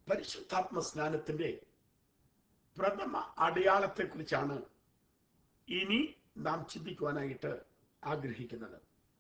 പരിശുദ്ധാത്മ സ്നാനത്തിന്റെ പ്രഥമ അടയാളത്തെക്കുറിച്ചാണ് ഇനി നാം ചിന്തിക്കുവാനായിട്ട് ആഗ്രഹിക്കുന്നത്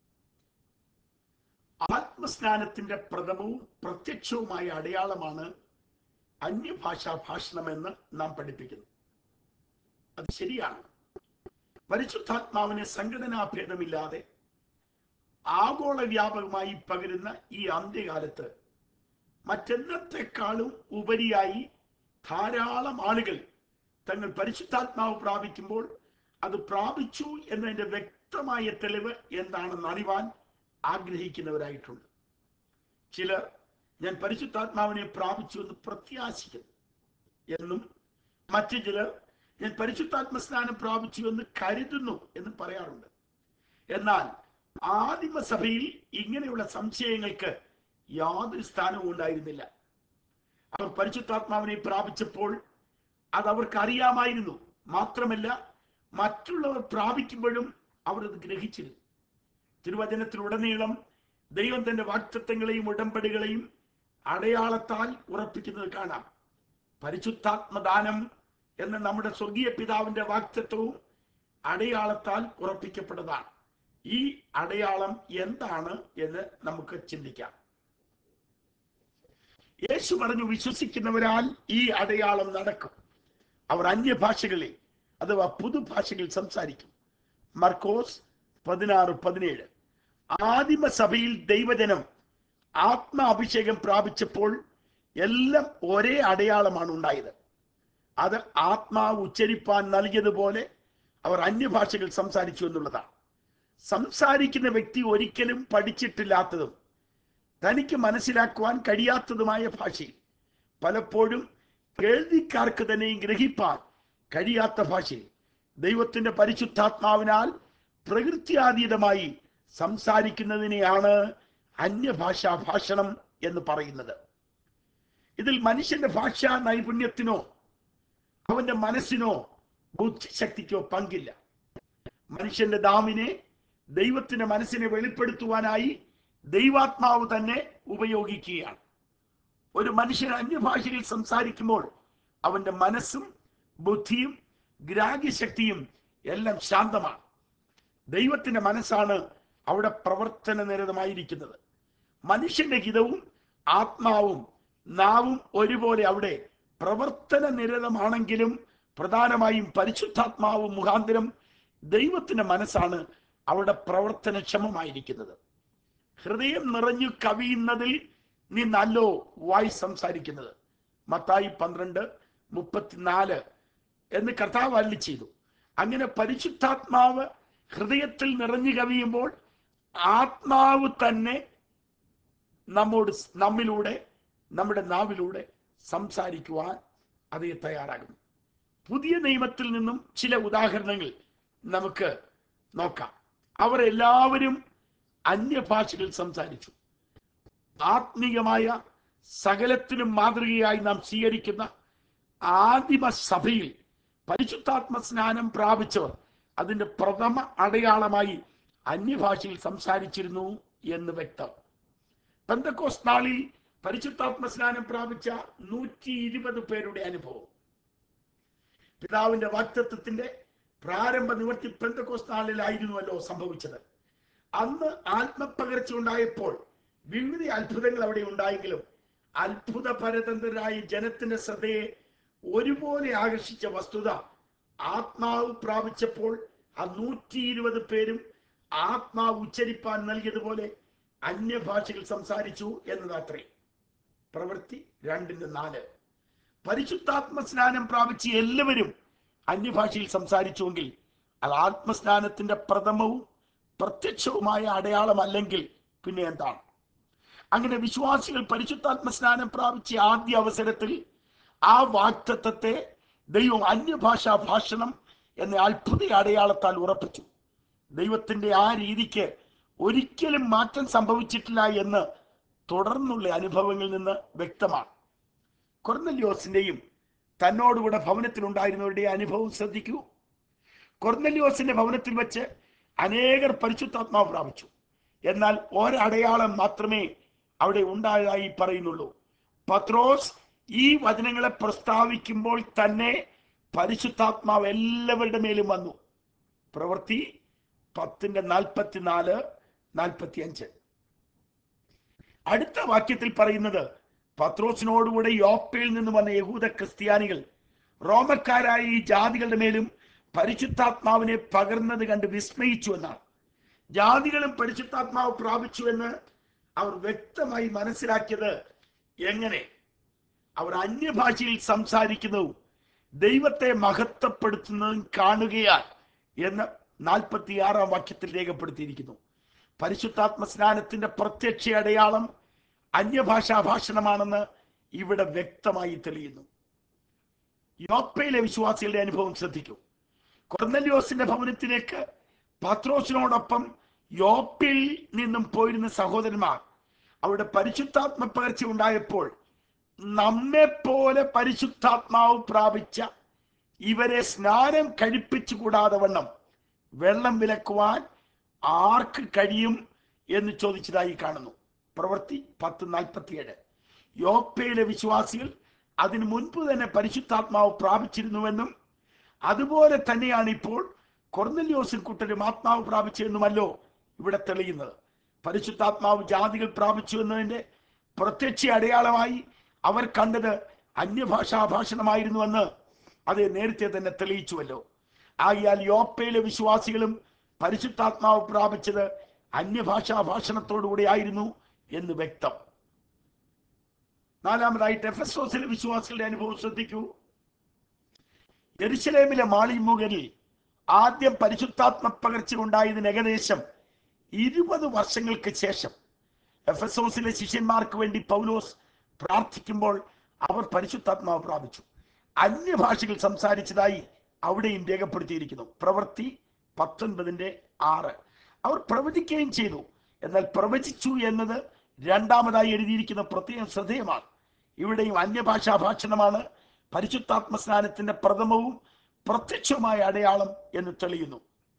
ആത്മസ്നാനത്തിന്റെ പ്രഥമവും പ്രത്യക്ഷവുമായ അടയാളമാണ് അന്യഭാഷാ ഭാഷണമെന്ന് നാം പഠിപ്പിക്കുന്നു അത് ശരിയാണ് പരിശുദ്ധാത്മാവിനെ സംഘടനാഭേദമില്ലാതെ ആഗോള വ്യാപകമായി പകരുന്ന ഈ അന്ത്യകാലത്ത് മറ്റെന്നത്തെക്കാളും ഉപരിയായി ധാരാളം ആളുകൾ തങ്ങൾ പരിശുദ്ധാത്മാവ് പ്രാപിക്കുമ്പോൾ അത് പ്രാപിച്ചു എന്നതിന്റെ വ്യക്തമായ തെളിവ് എന്താണെന്ന് അറിവാൻ ആഗ്രഹിക്കുന്നവരായിട്ടുണ്ട് ചിലർ ഞാൻ പരിശുദ്ധാത്മാവിനെ പ്രാപിച്ചു എന്ന് പ്രത്യാശിക്കുന്നു എന്നും മറ്റു ചിലർ ഞാൻ പരിശുദ്ധാത്മ സ്നാനം പ്രാപിച്ചു എന്ന് കരുതുന്നു എന്ന് പറയാറുണ്ട് എന്നാൽ ആദിമസഭയിൽ ഇങ്ങനെയുള്ള സംശയങ്ങൾക്ക് യാതൊരു സ്ഥാനവും ഉണ്ടായിരുന്നില്ല അവർ പരിശുദ്ധാത്മാവിനെ പ്രാപിച്ചപ്പോൾ അത് അവർക്ക് അറിയാമായിരുന്നു മാത്രമല്ല മറ്റുള്ളവർ പ്രാപിക്കുമ്പോഴും അവർ അത് ഗ്രഹിച്ചിരുന്നു തിരുവചനത്തിലുടനീളം ദൈവം തന്റെ വാക്തത്വങ്ങളെയും ഉടമ്പടികളെയും അടയാളത്താൽ ഉറപ്പിക്കുന്നത് കാണാം പരിശുദ്ധാത്മദാനം എന്ന നമ്മുടെ സ്വർഗീയ പിതാവിന്റെ വാക്തത്വവും അടയാളത്താൽ ഉറപ്പിക്കപ്പെട്ടതാണ് ഈ അടയാളം എന്താണ് എന്ന് നമുക്ക് ചിന്തിക്കാം യേശു പറഞ്ഞു വിശ്വസിക്കുന്നവരാൽ ഈ അടയാളം നടക്കും അവർ അന്യഭാഷകളിൽ അഥവാ പുതുഭാഷകളിൽ സംസാരിക്കും മർക്കോസ് പതിനാറ് പതിനേഴ് ആദിമസഭയിൽ ദൈവജനം ആത്മാഭിഷേകം പ്രാപിച്ചപ്പോൾ എല്ലാം ഒരേ അടയാളമാണ് ഉണ്ടായത് അത് ആത്മാവ് ഉച്ചരിപ്പാൻ നൽകിയതുപോലെ അവർ അന്യഭാഷകൾ സംസാരിച്ചു എന്നുള്ളതാണ് സംസാരിക്കുന്ന വ്യക്തി ഒരിക്കലും പഠിച്ചിട്ടില്ലാത്തതും തനിക്ക് മനസ്സിലാക്കുവാൻ കഴിയാത്തതുമായ ഭാഷയിൽ പലപ്പോഴും കേൾവിക്കാർക്ക് തന്നെയും ഗ്രഹിപ്പാൻ കഴിയാത്ത ഭാഷയിൽ ദൈവത്തിന്റെ പരിശുദ്ധാത്മാവിനാൽ പ്രകൃത്യാതീതമായി സംസാരിക്കുന്നതിനെയാണ് അന്യഭാഷാ ഭാഷണം എന്ന് പറയുന്നത് ഇതിൽ മനുഷ്യന്റെ ഭാഷാ നൈപുണ്യത്തിനോ അവന്റെ മനസ്സിനോ ബുദ്ധിശക്തിക്കോ പങ്കില്ല മനുഷ്യന്റെ ദാമിനെ ദൈവത്തിന്റെ മനസ്സിനെ വെളിപ്പെടുത്തുവാനായി ദൈവാത്മാവ് തന്നെ ഉപയോഗിക്കുകയാണ് ഒരു മനുഷ്യൻ അന്യഭാഷയിൽ സംസാരിക്കുമ്പോൾ അവന്റെ മനസ്സും ബുദ്ധിയും ഗ്രാഹ്യശക്തിയും എല്ലാം ശാന്തമാണ് ദൈവത്തിന്റെ മനസ്സാണ് അവിടെ പ്രവർത്തന നിരതമായിരിക്കുന്നത് മനുഷ്യന്റെ ഹിതവും ആത്മാവും നാവും ഒരുപോലെ അവിടെ പ്രവർത്തന നിരതമാണെങ്കിലും പ്രധാനമായും പരിശുദ്ധാത്മാവ് മുഖാന്തരം ദൈവത്തിന്റെ മനസ്സാണ് അവിടെ പ്രവർത്തനക്ഷമമായിരിക്കുന്നത് ഹൃദയം നിറഞ്ഞു കവിയുന്നതിൽ നിന്നല്ലോ വായി സംസാരിക്കുന്നത് മത്തായി പന്ത്രണ്ട് മുപ്പത്തിനാല് എന്ന് കർത്താവ് അല്ലി ചെയ്തു അങ്ങനെ പരിശുദ്ധാത്മാവ് ഹൃദയത്തിൽ നിറഞ്ഞു കവിയുമ്പോൾ ആത്മാവ് തന്നെ നമ്മോട് നമ്മിലൂടെ നമ്മുടെ നാവിലൂടെ സംസാരിക്കുവാൻ അതേ തയ്യാറാകുന്നു പുതിയ നിയമത്തിൽ നിന്നും ചില ഉദാഹരണങ്ങൾ നമുക്ക് നോക്കാം അവർ എല്ലാവരും അന്യഭാഷകൾ സംസാരിച്ചു ആത്മീയമായ സകലത്തിനും മാതൃകയായി നാം സ്വീകരിക്കുന്ന ആദിമ സഭയിൽ പരിശുദ്ധാത്മ സ്നാനം പ്രാപിച്ചവർ അതിന്റെ പ്രഥമ അടയാളമായി അന്യഭാഷയിൽ സംസാരിച്ചിരുന്നു എന്ന് വ്യക്തം പെന്തക്കോസ് നാളിൽ പരിശുദ്ധാത്മ സ്നാനം പ്രാപിച്ച നൂറ്റി ഇരുപത് പേരുടെ അനുഭവം പിതാവിന്റെ വാക്തത്വത്തിന്റെ പ്രാരംഭ നിവർത്തി പെന്തക്കോസ് നാളിലായിരുന്നുവല്ലോ സംഭവിച്ചത് അന്ന് ആത്മപകർച്ച ഉണ്ടായപ്പോൾ വിവിധ അത്ഭുതങ്ങൾ അവിടെ ഉണ്ടായെങ്കിലും അത്ഭുത പരതന്ത്രരായ ജനത്തിന്റെ ശ്രദ്ധയെ ഒരുപോലെ ആകർഷിച്ച വസ്തുത ആത്മാവ് പ്രാപിച്ചപ്പോൾ ആ നൂറ്റി ഇരുപത് പേരും ആത്മാവ് ഉച്ചരിപ്പാൻ നൽകിയതുപോലെ അന്യഭാഷകൾ സംസാരിച്ചു എന്നതത്രേ പ്രവൃത്തി രണ്ടിന്റെ നാല് പരിശുദ്ധാത്മ സ്നാനം പ്രാപിച്ച എല്ലാവരും അന്യഭാഷയിൽ സംസാരിച്ചുവെങ്കിൽ അത് ആത്മസ്നാനത്തിന്റെ പ്രഥമവും പ്രത്യക്ഷവുമായ അടയാളമല്ലെങ്കിൽ പിന്നെ എന്താണ് അങ്ങനെ വിശ്വാസികൾ പരിശുദ്ധാത്മ സ്നാനം പ്രാപിച്ച ആദ്യ അവസരത്തിൽ ആ വാക്തത്വത്തെ ദൈവം അന്യഭാഷാ ഭാഷണം എന്ന അത്ഭുത അടയാളത്താൽ ഉറപ്പിച്ചു ദൈവത്തിന്റെ ആ രീതിക്ക് ഒരിക്കലും മാറ്റം സംഭവിച്ചിട്ടില്ല എന്ന് തുടർന്നുള്ള അനുഭവങ്ങളിൽ നിന്ന് വ്യക്തമാണ് കൊർന്നല്യോസിന്റെയും തന്നോടുകൂടെ ഭവനത്തിലുണ്ടായിരുന്നവരുടെ അനുഭവം ശ്രദ്ധിക്കൂ കൊർന്നല്യോസിന്റെ ഭവനത്തിൽ വെച്ച് അനേകർ പരിശുദ്ധാത്മാവ് പ്രാപിച്ചു എന്നാൽ ഒരടയാളം മാത്രമേ അവിടെ ഉണ്ടായതായി പറയുന്നുള്ളൂ പത്രോസ് ഈ വചനങ്ങളെ പ്രസ്താവിക്കുമ്പോൾ തന്നെ പരിശുദ്ധാത്മാവ് എല്ലാവരുടെ മേലും വന്നു പ്രവൃത്തി പത്തിന്റെ നാൽപ്പത്തിനാല് നാൽപ്പത്തി അഞ്ച് അടുത്ത വാക്യത്തിൽ പറയുന്നത് പത്രോസിനോടുകൂടെ യോപ്പയിൽ നിന്ന് വന്ന യഹൂദ ക്രിസ്ത്യാനികൾ റോമക്കാരായ ഈ ജാതികളുടെ മേലും പരിശുദ്ധാത്മാവിനെ പകർന്നത് കണ്ട് വിസ്മയിച്ചു എന്നാണ് ജാതികളും പരിശുദ്ധാത്മാവ് പ്രാപിച്ചു എന്ന് അവർ വ്യക്തമായി മനസ്സിലാക്കിയത് എങ്ങനെ അവർ അന്യഭാഷയിൽ സംസാരിക്കുന്നതും ദൈവത്തെ മഹത്വപ്പെടുത്തുന്നതും കാണുകയാൽ എന്ന് നാൽപ്പത്തിയാറാം വാക്യത്തിൽ രേഖപ്പെടുത്തിയിരിക്കുന്നു പരിശുദ്ധാത്മ സ്നാനത്തിന്റെ പ്രത്യക്ഷ അടയാളം അന്യഭാഷാ ഭാഷണമാണെന്ന് ഇവിടെ വ്യക്തമായി തെളിയുന്നു യോപ്പയിലെ വിശ്വാസികളുടെ അനുഭവം ശ്രദ്ധിക്കൂ കൊർന്നല്യോസിന്റെ ഭവനത്തിലേക്ക് പത്രോസിനോടൊപ്പം യോപ്പയിൽ നിന്നും പോയിരുന്ന സഹോദരന്മാർ അവിടെ പരിശുദ്ധാത്മ പകർച്ച ഉണ്ടായപ്പോൾ നമ്മെ പോലെ പരിശുദ്ധാത്മാവ് പ്രാപിച്ച ഇവരെ സ്നാനം കഴിപ്പിച്ചു കൂടാതെ വണ്ണം വെള്ളം വിലക്കുവാൻ ആർക്ക് കഴിയും എന്ന് ചോദിച്ചതായി കാണുന്നു പ്രവൃത്തി പത്ത് നാൽപ്പത്തിയേഴ് യോപ്പയിലെ വിശ്വാസികൾ അതിനു മുൻപ് തന്നെ പരിശുദ്ധാത്മാവ് പ്രാപിച്ചിരുന്നുവെന്നും അതുപോലെ തന്നെയാണ് ഇപ്പോൾ കൊർന്നല്യോസും കുട്ടരും ആത്മാവ് പ്രാപിച്ചെന്നുമല്ലോ ഇവിടെ തെളിയുന്നത് പരിശുദ്ധാത്മാവ് ജാതികൾ പ്രാപിച്ചു എന്നതിന്റെ പ്രത്യക്ഷ അടയാളമായി അവർ കണ്ടത് അന്യഭാഷാ ഭാഷണമായിരുന്നുവെന്ന് അത് നേരത്തെ തന്നെ തെളിയിച്ചുവല്ലോ ആകിയാൽ യോപ്പയിലെ വിശ്വാസികളും പരിശുദ്ധാത്മാവ് പ്രാപിച്ചത് അന്യഭാഷാ ഭാഷണത്തോടുകൂടി ആയിരുന്നു എന്ന് വ്യക്തം നാലാമതായിട്ട് എഫസോസിലെ വിശ്വാസികളുടെ അനുഭവം ശ്രദ്ധിക്കൂ എരുശലേമിലെ മാളിമുകളിൽ ആദ്യം പരിശുദ്ധാത്മ പകർച്ച ഉണ്ടായതിന് ഏകദേശം ഇരുപത് വർഷങ്ങൾക്ക് ശേഷം എഫസോസിലെ ശിഷ്യന്മാർക്ക് വേണ്ടി പൗലോസ് പ്രാർത്ഥിക്കുമ്പോൾ അവർ പരിശുദ്ധാത്മാവ് പ്രാപിച്ചു അന്യഭാഷകൾ സംസാരിച്ചതായി അവിടെയും രേഖപ്പെടുത്തിയിരിക്കുന്നു പ്രവൃത്തി പത്തൊൻപതിന്റെ ആറ് അവർ പ്രവചിക്കുകയും ചെയ്തു എന്നാൽ പ്രവചിച്ചു എന്നത് രണ്ടാമതായി എഴുതിയിരിക്കുന്ന പ്രത്യേകം ശ്രദ്ധേയമാണ് ഇവിടെയും അന്യഭാഷാ ഭാഷണമാണ് പരിശുദ്ധാത്മ സ്നാനത്തിന്റെ പ്രഥമവും പ്രത്യക്ഷവുമായ അടയാളം എന്ന് തെളിയുന്നു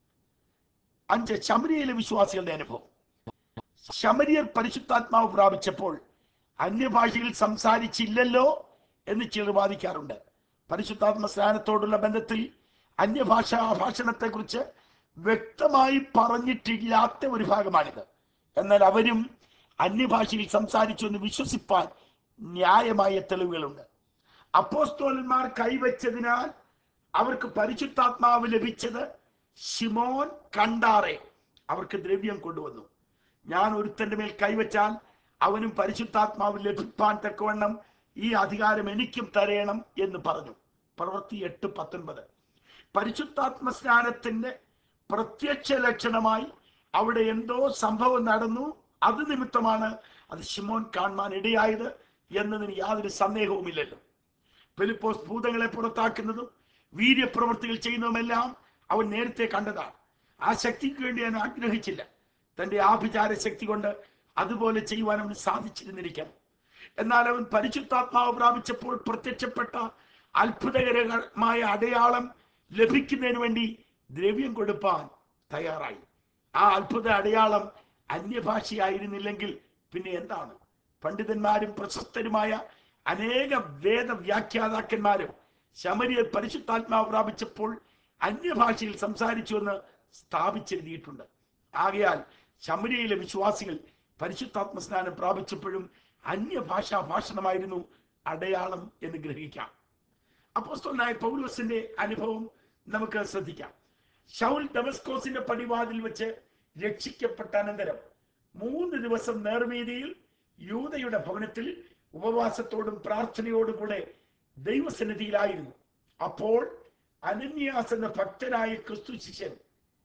അഞ്ച് ശമരിയയിലെ വിശ്വാസികളുടെ അനുഭവം ശമരിയർ പരിശുദ്ധാത്മാവ് പ്രാപിച്ചപ്പോൾ അന്യഭാഷയിൽ സംസാരിച്ചില്ലല്ലോ എന്ന് ചിലർ വാദിക്കാറുണ്ട് പരിശുദ്ധാത്മ സ്നാനത്തോടുള്ള ബന്ധത്തിൽ അന്യഭാഷാ ഭാഷണത്തെക്കുറിച്ച് വ്യക്തമായി പറഞ്ഞിട്ടില്ലാത്ത ഒരു ഭാഗമാണിത് എന്നാൽ അവരും അന്യഭാഷയിൽ സംസാരിച്ചു എന്ന് വിശ്വസിപ്പാൻ ന്യായമായ തെളിവുകളുണ്ട് അപ്പോസ്തോലന്മാർ കൈവച്ചതിനാൽ അവർക്ക് പരിശുദ്ധാത്മാവ് ലഭിച്ചത് ഷിമോൻ കണ്ടാറെ അവർക്ക് ദ്രവ്യം കൊണ്ടുവന്നു ഞാൻ ഒരുത്തന്റെ മേൽ കൈവച്ചാൽ അവനും പരിശുദ്ധാത്മാവ് ലഭിപ്പാൻ തക്കവണ്ണം ഈ അധികാരം എനിക്കും തരയണം എന്ന് പറഞ്ഞു പ്രവൃത്തി എട്ട് പത്തൊൻപത് പരിശുദ്ധാത്മ സ്നാനത്തിന്റെ പ്രത്യക്ഷ ലക്ഷണമായി അവിടെ എന്തോ സംഭവം നടന്നു അത് നിമിത്തമാണ് അത് ശിമോൻ കാണുവാൻ ഇടയായത് എന്നതിന് യാതൊരു സന്ദേഹവുമില്ലല്ലോ ഫിലിപ്പോസ് ഭൂതങ്ങളെ പുറത്താക്കുന്നതും വീര്യപ്രവൃത്തികൾ ചെയ്യുന്നതുമെല്ലാം അവൻ നേരത്തെ കണ്ടതാണ് ആ ശക്തിക്ക് വേണ്ടി അവൻ ആഗ്രഹിച്ചില്ല തന്റെ ആഭിചാര ശക്തി കൊണ്ട് അതുപോലെ ചെയ്യുവാൻ അവന് സാധിച്ചിരുന്നിരിക്കണം എന്നാൽ അവൻ പരിശുദ്ധാത്മാവ് പ്രാപിച്ചപ്പോൾ പ്രത്യക്ഷപ്പെട്ട അത്ഭുതകരമായ അടയാളം ലഭിക്കുന്നതിന് വേണ്ടി ദ്രവ്യം കൊടുപ്പാൻ തയ്യാറായി ആ അത്ഭുത അടയാളം അന്യഭാഷയായിരുന്നില്ലെങ്കിൽ പിന്നെ എന്താണ് പണ്ഡിതന്മാരും പ്രശസ്തരുമായ അനേക വേദ വ്യാഖ്യാതാക്കന്മാരും ശമരിയർ പരിശുദ്ധാത്മാവ് പ്രാപിച്ചപ്പോൾ അന്യഭാഷയിൽ സംസാരിച്ചു എന്ന് സ്ഥാപിച്ചെഴുതിയിട്ടുണ്ട് ആകയാൽ ശമരിയയിലെ വിശ്വാസികൾ പരിശുദ്ധാത്മ സ്നാനം പ്രാപിച്ചപ്പോഴും അന്യഭാഷാ ഭാഷണമായിരുന്നു അടയാളം എന്ന് ഗ്രഹിക്കാം അപ്പോസ്തലനായ പൗലോസിന്റെ അനുഭവം നമുക്ക് ശ്രദ്ധിക്കാം ഷൗൽ ഡമസ്കോസിന്റെ പടിവാതിൽ വെച്ച് രക്ഷിക്കപ്പെട്ട അനന്തരം മൂന്ന് ദിവസം നേർവീതിയിൽ യൂതയുടെ ഭവനത്തിൽ ഉപവാസത്തോടും പ്രാർത്ഥനയോടും കൂടെ ദൈവസന്നിധിയിലായിരുന്നു അപ്പോൾ അനന്യാസ് എന്ന ഭക്തനായ ക്രിസ്തു ശിഷ്യൻ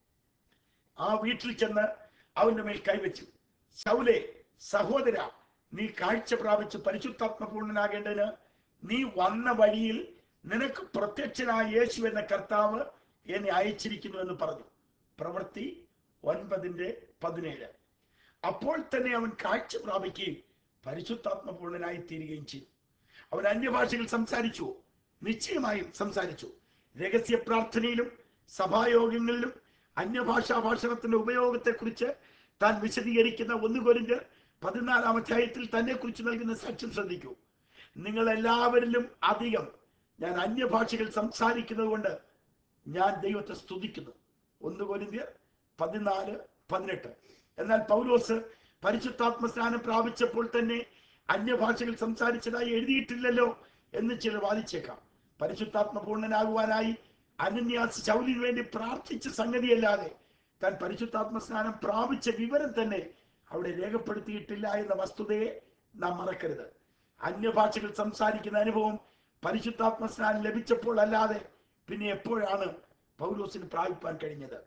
ആ വീട്ടിൽ ചെന്ന് അവന്റെ മേൽ കൈവച്ചു ശൗലെ സഹോദര നീ കാഴ്ച പ്രാപിച്ച് പരിശുദ്ധാത്മപൂർണനാകേണ്ടതിന് നീ വന്ന വഴിയിൽ നിനക്ക് പ്രത്യക്ഷനായ യേശു എന്ന കർത്താവ് എന്നെ അയച്ചിരിക്കുന്നു എന്ന് പറഞ്ഞു പ്രവൃത്തി ഒൻപതിന്റെ പതിനേഴ് അപ്പോൾ തന്നെ അവൻ കാഴ്ച പ്രാപിക്കുകയും പരിശുദ്ധാത്മപൂർണനായി തീരുകയും ചെയ്തു അവൻ അന്യഭാഷയിൽ സംസാരിച്ചു നിശ്ചയമായും സംസാരിച്ചു രഹസ്യ പ്രാർത്ഥനയിലും സഭായോഗങ്ങളിലും അന്യഭാഷാ ഭാഷണത്തിന്റെ ഉപയോഗത്തെക്കുറിച്ച് താൻ വിശദീകരിക്കുന്ന ഒന്ന് കൊരിന്ത്യർ പതിനാലാം അധ്യായത്തിൽ തന്നെ കുറിച്ച് നൽകുന്ന സാക്ഷ്യം ശ്രദ്ധിക്കൂ നിങ്ങൾ എല്ലാവരിലും അധികം ഞാൻ അന്യഭാഷകൾ സംസാരിക്കുന്നത് കൊണ്ട് ഞാൻ ദൈവത്തെ സ്തുതിക്കുന്നു ഒന്ന് കൊരിന്ത്യർ പതിനാല് പതിനെട്ട് എന്നാൽ പൗലോസ് പരിശുദ്ധാത്മ സ്നാനം പ്രാപിച്ചപ്പോൾ തന്നെ അന്യഭാഷകൾ സംസാരിച്ചതായി എഴുതിയിട്ടില്ലല്ലോ എന്ന് ചിലർ വാദിച്ചേക്കാം പരിശുദ്ധാത്മ പൂർണ്ണനാകുവാനായി അനന്യാസ് ശൗലിന് വേണ്ടി പ്രാർത്ഥിച്ച സംഗതിയല്ലാതെ താൻ പരിശുദ്ധാത്മ സ്നാനം പ്രാപിച്ച വിവരം തന്നെ അവിടെ രേഖപ്പെടുത്തിയിട്ടില്ല എന്ന വസ്തുതയെ നാം മറക്കരുത് അന്യഭാഷകൾ സംസാരിക്കുന്ന അനുഭവം പരിശുദ്ധാത്മ സ്നാനം ലഭിച്ചപ്പോൾ അല്ലാതെ പിന്നെ എപ്പോഴാണ് പൗലോസിന് പ്രാപിപ്പാൻ കഴിഞ്ഞത്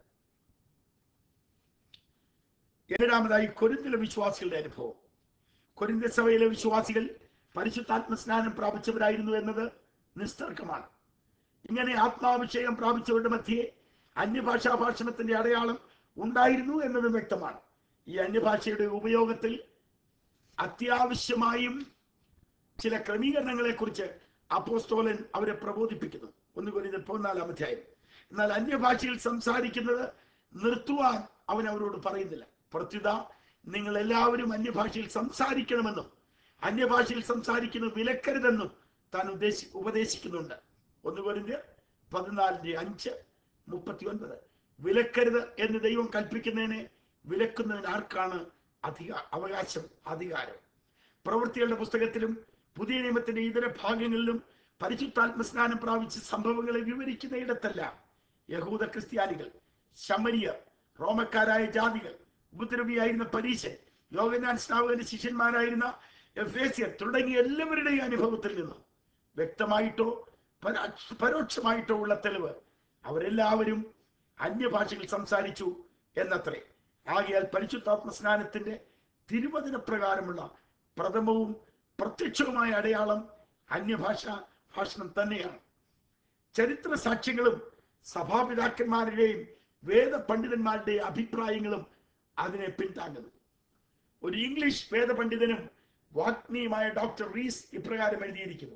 ഏഴാമതായി കൊരിന്തിലെ വിശ്വാസികളുടെ അനുഭവം കൊരിന്ത സഭയിലെ വിശ്വാസികൾ പരിശുദ്ധാത്മ സ്നാനം പ്രാപിച്ചവരായിരുന്നു എന്നത് നിസ്തർക്കമാണ് ഇങ്ങനെ ആത്മാഭിഷേകം പ്രാപിച്ചവരുടെ മധ്യേ അന്യഭാഷാ ഭാഷണത്തിന്റെ അടയാളം ഉണ്ടായിരുന്നു എന്നതും വ്യക്തമാണ് ഈ അന്യഭാഷയുടെ ഉപയോഗത്തിൽ അത്യാവശ്യമായും ചില ക്രമീകരണങ്ങളെ കുറിച്ച് അപ്പോസ്തോലൻ അവരെ പ്രബോധിപ്പിക്കുന്നു ഒന്ന് കൊരിന്ത്യർ പതിനാലാം അധ്യായം എന്നാൽ അന്യഭാഷയിൽ സംസാരിക്കുന്നത് നിർത്തുവാൻ അവൻ അവരോട് പറയുന്നില്ല പ്രത്യുത നിങ്ങൾ എല്ലാവരും അന്യഭാഷയിൽ സംസാരിക്കണമെന്നും അന്യഭാഷയിൽ സംസാരിക്കുന്നത് വിലക്കരുതെന്നും താൻ ഉദ്ദേശി ഉപദേശിക്കുന്നുണ്ട് ഒന്ന് കൊരിന്ത്യർ പതിനാലിന്റെ അഞ്ച് മുപ്പത്തി ഒൻപത് വിലക്കരുത് എന്ന് ദൈവം കൽപ്പിക്കുന്നതിനെ വിലക്കുന്നതിന് ആർക്കാണ് അധിക അവകാശം അധികാരം പ്രവൃത്തികളുടെ പുസ്തകത്തിലും പുതിയ നിയമത്തിന്റെ ഇതര ഭാഗങ്ങളിലും പരിശുദ്ധാത്മ സ്നാനം പ്രാപിച്ച സംഭവങ്ങളെ വിവരിക്കുന്ന ഇടത്തല്ല യഹൂദ ക്രിസ്ത്യാനികൾ ശമരിയർ റോമക്കാരായ ജാതികൾ ഉപദ്രവിയായിരുന്ന പരീശൻ യോഗനാൻ സ്നാവകന്റെ ശിഷ്യന്മാരായിരുന്ന എഫേസ്യർ തുടങ്ങിയ എല്ലാവരുടെയും അനുഭവത്തിൽ നിന്നും വ്യക്തമായിട്ടോ പരാ- പരോക്ഷമായിട്ടോ ഉള്ള തെളിവ് അവരെല്ലാവരും അന്യഭാഷകൾ സംസാരിച്ചു എന്നത്രേ ആകയാൽ പരിശുദ്ധാത്മ സ്നാനത്തിന്റെ തിരുവചന പ്രകാരമുള്ള പ്രഥമവും പ്രത്യക്ഷവുമായ അടയാളം അന്യഭാഷ ഭാഷണം തന്നെയാണ് ചരിത്ര സാക്ഷ്യങ്ങളും സഭാപിതാക്കന്മാരുടെയും വേദ പണ്ഡിതന്മാരുടെയും അഭിപ്രായങ്ങളും അതിനെ പിന്താങ്ങുന്നു ഒരു ഇംഗ്ലീഷ് വേദപണ്ഡിതനും വാഗ്മിയുമായ ഡോക്ടർ റീസ് ഇപ്രകാരം എഴുതിയിരിക്കുന്നു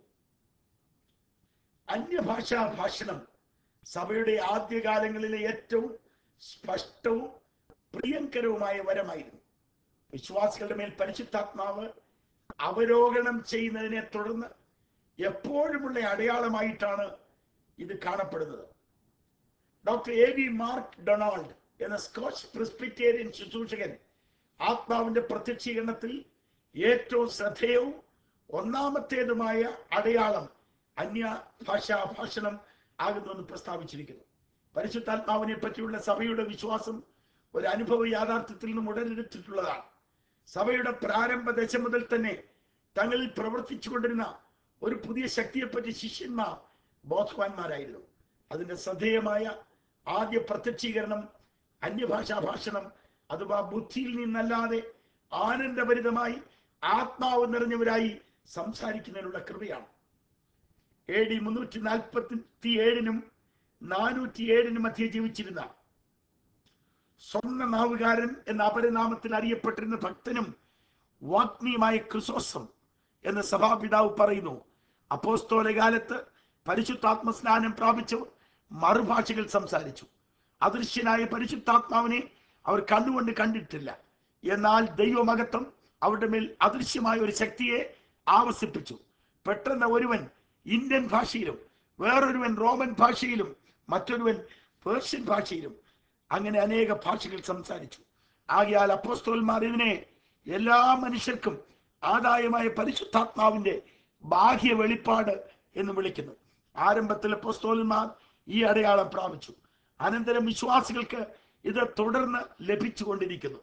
അന്യഭാഷാ ഭാഷണം സഭയുടെ ആദ്യകാലങ്ങളിലെ ഏറ്റവും സ്പഷ്ടവും പ്രിയങ്കരവുമായ വരമായിരുന്നു വിശ്വാസികളുടെ മേൽ പരിശുദ്ധാത്മാവ് അവരോഹണം ചെയ്യുന്നതിനെ തുടർന്ന് എപ്പോഴുമുള്ള അടയാളമായിട്ടാണ് ഇത് കാണപ്പെടുന്നത് doctor A V Mark Donald എന്ന സ്കോച്ച് പ്രിസ്പിറ്റേറിയൻ ശുശ്രൂഷകൻ ആത്മാവിന്റെ പ്രത്യക്ഷീകരണത്തിൽ ഏറ്റവും ശ്രദ്ധേയവും ഒന്നാമത്തേതുമായ അടയാളം അന്യ ഭാഷാ ഭാഷണം ആകുന്നുവെന്ന് പ്രസ്താവിച്ചിരിക്കുന്നു പരിശുദ്ധാത്മാവിനെ പറ്റിയുള്ള സഭയുടെ വിശ്വാസം ഒരു അനുഭവ യാഥാർത്ഥ്യത്തിൽ നിന്നും ഉടലെടുത്തിട്ടുള്ളതാണ് സഭയുടെ പ്രാരംഭ ദശ മുതൽ തന്നെ തങ്ങളിൽ പ്രവർത്തിച്ചു കൊണ്ടിരുന്ന ഒരു പുതിയ ശക്തിയെപ്പറ്റി ശിഷ്യന്മാർ ബോധവാന്മാരായിരുന്നു അതിന്റെ ശ്രദ്ധേയമായ ആദ്യ പ്രത്യക്ഷീകരണം അന്യഭാഷാ ഭാഷണം അഥവാ ബുദ്ധിയിൽ നിന്നല്ലാതെ ആനന്ദഭരിതമായി ആത്മാവ് നിറഞ്ഞവരായി സംസാരിക്കുന്നതിനുള്ള കൃപയാണ് എ ഡി മുന്നൂറ്റി നാൽപ്പത്തി ഏഴിനും നാനൂറ്റി ഏഴിനും മധ്യേ ജീവിച്ചിരുന്ന സ്വർണ്ണ നാവുകാരൻ എന്ന അപരനാമത്തിൽ അറിയപ്പെട്ടിരുന്ന ഭക്തനും വാഗ്മിയുമായ ക്രിസോസം എന്ന സഭാപിതാവ് പറയുന്നു അപ്പോസ്തോല കാലത്ത് പരിശുദ്ധാത്മ സ്നാനം പ്രാപിച്ചവർ മറുഭാഷകൾ സംസാരിച്ചു അദൃശ്യനായ പരിശുദ്ധാത്മാവിനെ അവർ കണ്ണുകൊണ്ട് കണ്ടിട്ടില്ല എന്നാൽ ദൈവമകത്വം അവരുടെ മേൽ അദൃശ്യമായ ഒരു ശക്തിയെ ആവസിപ്പിച്ചു പെട്ടെന്ന് ഒരുവൻ ഇന്ത്യൻ ഭാഷയിലും വേറൊരുവൻ റോമൻ ഭാഷയിലും മറ്റൊരുവൻ പേർഷ്യൻ ഭാഷയിലും അങ്ങനെ അനേക ഭാഷകൾ സംസാരിച്ചു ആകയാൽ അപ്പോസ്തോന്മാർ ഇതിനെ എല്ലാ മനുഷ്യർക്കും ആദായമായ പരിശുദ്ധാത്മാവിന്റെ ബാഹ്യ വെളിപ്പാട് എന്ന് വിളിക്കുന്നു ആരംഭത്തിൽ അപ്പോസ്തോലന്മാർ ഈ അടയാളം പ്രാപിച്ചു അനന്തരം വിശ്വാസികൾക്ക് ഇത് തുടർന്ന് ലഭിച്ചുകൊണ്ടിരിക്കുന്നു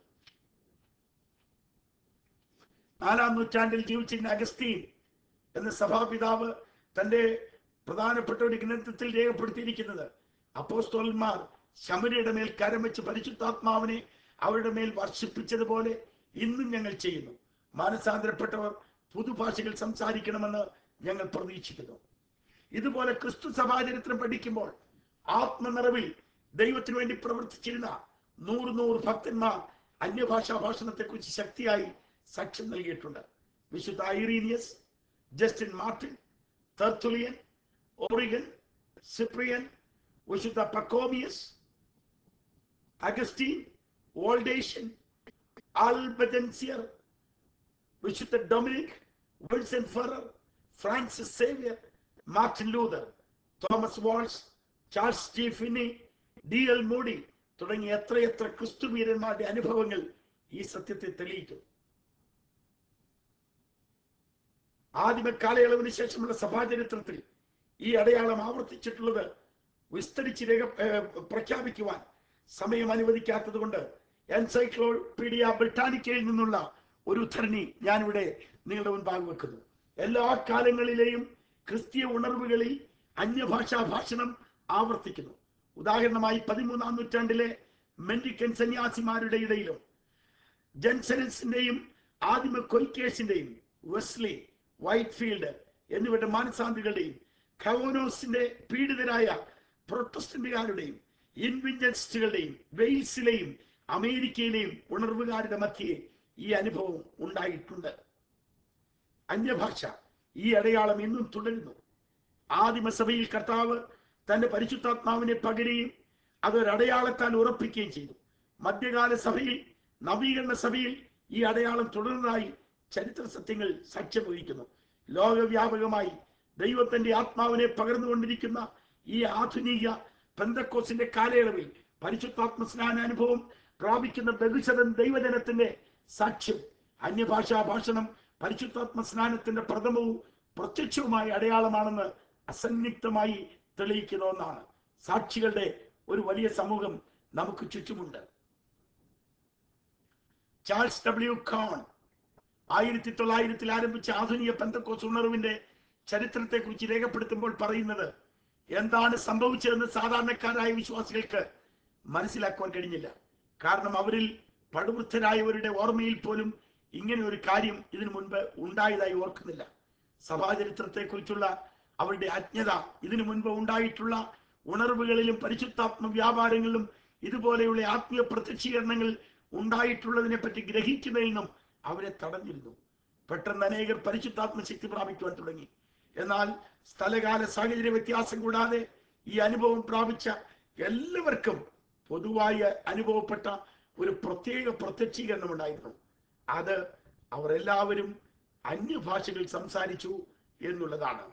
നാലാം നൂറ്റാണ്ടിൽ ജീവിച്ചിരുന്ന അഗസ്തീൻ എന്ന സഭാപിതാവ് തന്റെ പ്രധാനപ്പെട്ട ഒരു ഗ്രന്ഥത്തിൽ രേഖപ്പെടുത്തിയിരിക്കുന്നത് അപ്പോസ്തോലന്മാർ ശമരിയുടെ മേൽ കരം വെച്ച് പരിശുദ്ധാത്മാവിനെ അവരുടെ മേൽ വർഷിപ്പിച്ചതുപോലെ ഇന്നും ഞങ്ങൾ ചെയ്യുന്നു മാനസാന്തരപ്പെട്ടവർ പുതുഭാഷകൾ സംസാരിക്കണമെന്ന് ഞങ്ങൾ പ്രതീക്ഷിക്കുന്നു ഇതുപോലെ ക്രിസ്തു സഭാചരിത്രം പഠിക്കുമ്പോൾ ആത്മനിറവിൽ ദൈവത്തിനു വേണ്ടി പ്രവർത്തിച്ചിരുന്ന നൂറ് നൂറ് ഭക്തന്മാർ അന്യഭാഷാ ഭാഷണത്തെക്കുറിച്ച് ശക്തിയായി സാക്ഷ്യം നൽകിയിട്ടുണ്ട് വിശുദ്ധ Irenaeus Justin Martin Tertullian Origen Cyprian വിശുദ്ധ പക്കോമിയസ് അഗസ്റ്റീൻ ഓൾഡേഷ്യൻ ആൽബജൻസിയർ വിശുദ്ധ Dominic Vincent Ferrer Francis Xavier Martin Luther Thomas Walsh Charles T Finney D L Moody തുടങ്ങിയ എത്രയെത്ര ക്രിസ്തുവീരന്മാരുടെ അനുഭവങ്ങൾ ഈ സത്യത്തെ തെളിയിക്കും ആദിമ കാലയളവിന് ശേഷമുള്ള സഭാചരിത്രത്തിൽ ഈ അടയാളം ആവർത്തിച്ചിട്ടുള്ളത് വിസ്തരിച്ച് രേഖ ഏർ പ്രഖ്യാപിക്കുവാൻ സമയം അനുവദിക്കാത്തത് കൊണ്ട് എൻസൈക്ലോപീഡിയ ബ്രിട്ടാനിക്കയിൽ നിന്നുള്ള ഒരു ഉദ്ധരണി ഞാനിവിടെ നിങ്ങളുടെ മുൻപാകെ വെക്കുന്നു എല്ലാ കാലങ്ങളിലെയും ക്രിസ്തീയ ഉണർവുകളിൽ അന്യഭാഷാ ഭാഷണം ആവർത്തിക്കുന്നു ഉദാഹരണമായി പതിമൂന്നാം നൂറ്റാണ്ടിലെ മെൻഡിക്കൻ സന്യാസിമാരുടെ ഇടയിലും ജെൻസനസിന്റെയും ആദിമ കൊയ്ക്കേഴ്സിന്റെയും വെസ്ലി വൈറ്റ്ഫീൽഡ് എന്നിവരുടെ മാനസാന്തികളുടെയും ഖവോനോസിന്റെ പീഡിതരായ പ്രൊട്ടസ്റ്റന്റുകാരുടെയും ഇൻവിഞ്ചൻസ്റ്റുകളുടെയും വെയിൽസിലെയും അമേരിക്കയിലെയും ഉണർവുകാരുടെ മധ്യേ ഈ അനുഭവം ഉണ്ടായിട്ടുണ്ട് അന്യഭാഷ ഈ അടയാളം ഇന്നും തുടരുന്നു ആദിമസഭയിൽ കർത്താവ് തന്റെ പരിശുദ്ധാത്മാവിനെ പകരുകയും അതൊരടയാളത്താൽ ഉറപ്പിക്കുകയും ചെയ്തു മധ്യകാല സഭയിൽ നവീകരണ സഭയിൽ ഈ അടയാളം തുടർന്നതായി ചരിത്ര സത്യങ്ങൾ സാക്ഷ്യം വഹിക്കുന്നു ലോകവ്യാപകമായി ദൈവത്തിന്റെ ആത്മാവിനെ പകർന്നുകൊണ്ടിരിക്കുന്ന ഈ ആധുനിക പെന്തക്കോസിന്റെ കാലയളവിൽ പരിശുദ്ധാത്മ സ്നാനാനുഭവം പ്രാപിക്കുന്ന ബഹുശതം ദൈവജനത്തിന്റെ സാക്ഷ്യം അന്യഭാഷാ ഭാഷണം പരിശുദ്ധാത്മ സ്നാനത്തിന്റെ പ്രഥമവും പ്രത്യക്ഷവുമായ അടയാളമാണെന്ന് അസന്നിഗ്ധമായി തെളിയിക്കുന്ന ഒന്നാണ് സാക്ഷികളുടെ ഒരു വലിയ സമൂഹം നമുക്ക് ചുറ്റുമുണ്ട് ചാൾസ് ഡബ്ല്യു ഖോൺ ആയിരത്തി തൊള്ളായിരത്തിൽ ആരംഭിച്ച ആധുനിക പെന്തക്കോസ് ഉണർവിന്റെ ചരിത്രത്തെ കുറിച്ച് രേഖപ്പെടുത്തുമ്പോൾ പറയുന്നത് എന്താണ് സംഭവിച്ചതെന്ന് സാധാരണക്കാരായ വിശ്വാസികൾക്ക് മനസ്സിലാക്കുവാൻ കഴിഞ്ഞില്ല കാരണം അവരിൽ പടുവൃദ്ധരായവരുടെ ഓർമ്മയിൽ പോലും ഇങ്ങനെ ഒരു കാര്യം ഇതിനു മുൻപ് ഉണ്ടായതായി ഓർക്കുന്നില്ല സഭാചരിത്രത്തെ കുറിച്ചുള്ള അവരുടെ അജ്ഞത ഇതിനു മുൻപ് ഉണ്ടായിട്ടുള്ള ഉണർവുകളിലും പരിശുദ്ധാത്മ വ്യാപാരങ്ങളിലും ഇതുപോലെയുള്ള ആത്മീയ പ്രത്യക്ഷീകരണങ്ങൾ ഉണ്ടായിട്ടുള്ളതിനെ പറ്റി ഗ്രഹിക്കുന്നതിൽ നിന്നും അവരെ തടഞ്ഞിരുന്നു പെട്ടെന്ന് അനേകർ പരിശുദ്ധാത്മ ശക്തി പ്രാപിക്കുവാൻ തുടങ്ങി എന്നാൽ സ്ഥലകാല സാഹചര്യ വ്യത്യാസം കൂടാതെ ഈ അനുഭവം പ്രാപിച്ച എല്ലാവർക്കും പൊതുവായി അനുഭവപ്പെട്ട ഒരു പ്രത്യേക പ്രത്യക്ഷീകരണം ഉണ്ടായിരുന്നു അത് അവർ എല്ലാവരും അന്യഭാഷകൾ സംസാരിച്ചു എന്നുള്ളതാണ്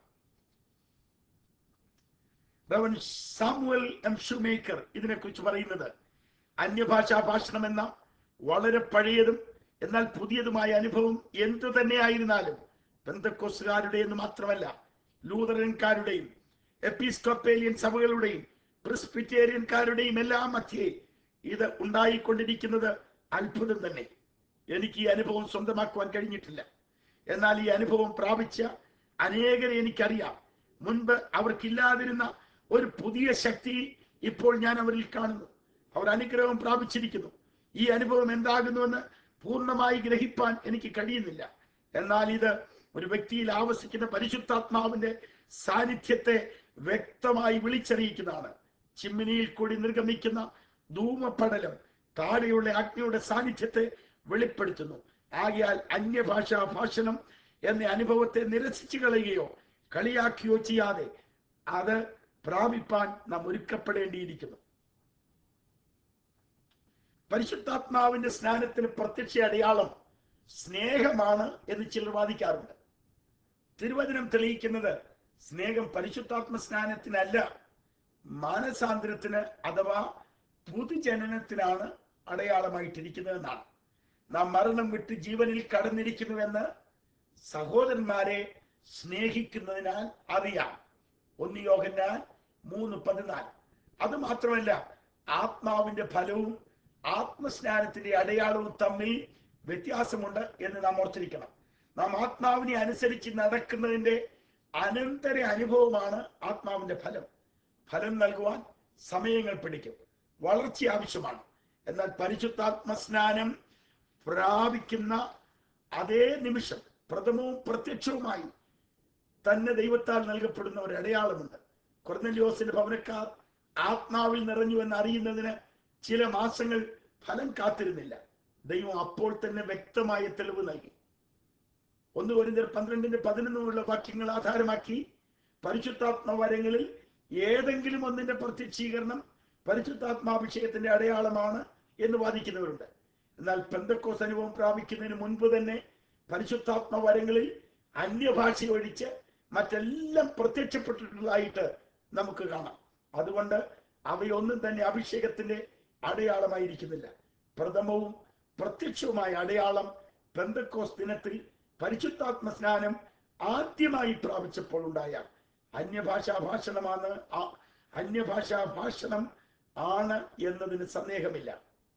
റവൻ സാമുവൽ എം ഷുമേക്കർ ഇതിനെക്കുറിച്ച് പറയുന്നത് അന്യഭാഷാ ഭാഷണം എന്ന വളരെ പഴയതും എന്നാൽ പുതിയതുമായ അനുഭവം എന്തു തന്നെയായിരുന്നാലും പെന്തക്കോസുകാരുടെ എന്ന് മാത്രമല്ല ലൂതറൻകാരുടെയും എപ്പിസ്കോപ്പേലിയൻ സഭകളുടെയും പ്രിസ്പിറ്റേറിയൻകാരുടെയും എല്ലാം മധ്യേ ഇത് ഉണ്ടായിക്കൊണ്ടിരിക്കുന്നത് അത്ഭുതം തന്നെ എനിക്ക് ഈ അനുഭവം സ്വന്തമാക്കുവാൻ കഴിഞ്ഞിട്ടില്ല എന്നാൽ ഈ അനുഭവം പ്രാപിച്ച അനേകരെ എനിക്കറിയാം മുൻപ് അവർക്കില്ലാതിരുന്ന ഒരു പുതിയ ശക്തി ഇപ്പോൾ ഞാൻ അവരിൽ കാണുന്നു അവർ അനുഗ്രഹം പ്രാപിച്ചിരിക്കുന്നു ഈ അനുഭവം എന്താകുന്നുവെന്ന് പൂർണ്ണമായി ഗ്രഹിപ്പാൻ എനിക്ക് കഴിയുന്നില്ല എന്നാൽ ഇത് ഒരു വ്യക്തിയിൽ ആവസിക്കുന്ന പരിശുദ്ധാത്മാവിന്റെ സാന്നിധ്യത്തെ വ്യക്തമായി വിളിച്ചറിയിക്കുന്നതാണ് ചിമ്മിനിയിൽ കൂടി നിർഗമിക്കുന്ന ധൂമപടലം താഴെയുള്ള അഗ്നിയുടെ സാന്നിധ്യത്തെ വെളിപ്പെടുത്തുന്നു ആകയാൽ അന്യഭാഷാ ഭാഷണം എന്ന അനുഭവത്തെ നിരസിച്ചു കളയുകയോ കളിയാക്കുകയോ ചെയ്യാതെ അത് പ്രാപിപ്പാൻ നാം ഒരുക്കപ്പെടേണ്ടിയിരിക്കുന്നു പരിശുദ്ധാത്മാവിന്റെ സ്നാനത്തിന് പ്രത്യക്ഷ അടയാളം സ്നേഹമാണ് എന്ന് ചിലർ വാദിക്കാറുണ്ട് തിരുവചനം തെളിയിക്കുന്നത് സ്നേഹം പരിശുദ്ധാത്മ സ്നാനത്തിനല്ല മാനസാന്തരത്തിന് അഥവാ പുതുജനനത്തിനാണ് അടയാളമായിട്ടിരിക്കുന്നതെന്നാണ് നാം മരണം വിട്ട് ജീവനിൽ കടന്നിരിക്കുന്നുവെന്ന് സഹോദരന്മാരെ സ്നേഹിക്കുന്നതിനാൽ അറിയാം ഒന്ന് യോഹന്നാൻ മൂന്ന് പതിനാല് അത് മാത്രമല്ല ആത്മാവിന്റെ ഫലവും ആത്മസ്നാനത്തിന്റെ അടയാളവും തമ്മിൽ വ്യത്യാസമുണ്ട് എന്ന് നാം ഓർത്തിരിക്കണം നാം ആത്മാവിനെ അനുസരിച്ച് നടക്കുന്നതിന്റെ അനന്തര അനുഭവമാണ് ആത്മാവിന്റെ ഫലം ഫലം നൽകുവാൻ സമയങ്ങൾ പിടിക്കും വളർച്ച ആവശ്യമാണ് എന്നാൽ പരിശുദ്ധാത്മ സ്നാനം പ്രാപിക്കുന്ന അതേ നിമിഷം പ്രഥമവും പ്രത്യക്ഷവുമായി തന്നെ ദൈവത്താൽ നൽകപ്പെടുന്ന ഒരു അടയാളമുണ്ട് കൊർന്നല്യോസിന്റെ ഭവനക്കാർ ആത്മാവിൽ നിറഞ്ഞു എന്ന് അറിയുന്നതിന് ചില മാസങ്ങൾ ഫലം കാത്തിരുന്നില്ല ദൈവം അപ്പോൾ തന്നെ വ്യക്തമായ തെളിവ് നൽകി ഒന്ന് കൊരിന്തർ പന്ത്രണ്ടിന്റെ പതിനൊന്നുള്ള വാക്യങ്ങൾ ആധാരമാക്കി പരിശുദ്ധാത്മ വരങ്ങളിൽ ഏതെങ്കിലും ഒന്നിന്റെ പ്രത്യക്ഷീകരണം പരിശുദ്ധാത്മാഭിഷേകത്തിന്റെ അടയാളമാണ് എന്ന് വാദിക്കുന്നവരുണ്ട് എന്നാൽ പെന്തക്കോസ് അനുഭവം പ്രാപിക്കുന്നതിന് മുൻപ് തന്നെ പരിശുദ്ധാത്മ വരങ്ങളിൽ അന്യഭാഷ ഒഴിച്ച് മറ്റെല്ലാം പ്രത്യക്ഷപ്പെട്ടിട്ടുള്ളതായിട്ട് നമുക്ക് കാണാം അതുകൊണ്ട് അവയൊന്നും തന്നെ അഭിഷേകത്തിന്റെ അടയാളമായിരിക്കുന്നില്ല പ്രഥമവും പ്രത്യക്ഷവുമായ അടയാളം പെന്തക്കോസ് ദിനത്തിൽ പരിശുദ്ധാത്മ സ്നാനം ആദ്യമായി പ്രാപിച്ചപ്പോൾ ഉണ്ടായ അന്യഭാഷാ ഭാഷണമാണ് ആ- അന്യഭാഷാ ഭാഷണം ആണ് എന്നതിന് സന്ദേഹമില്ല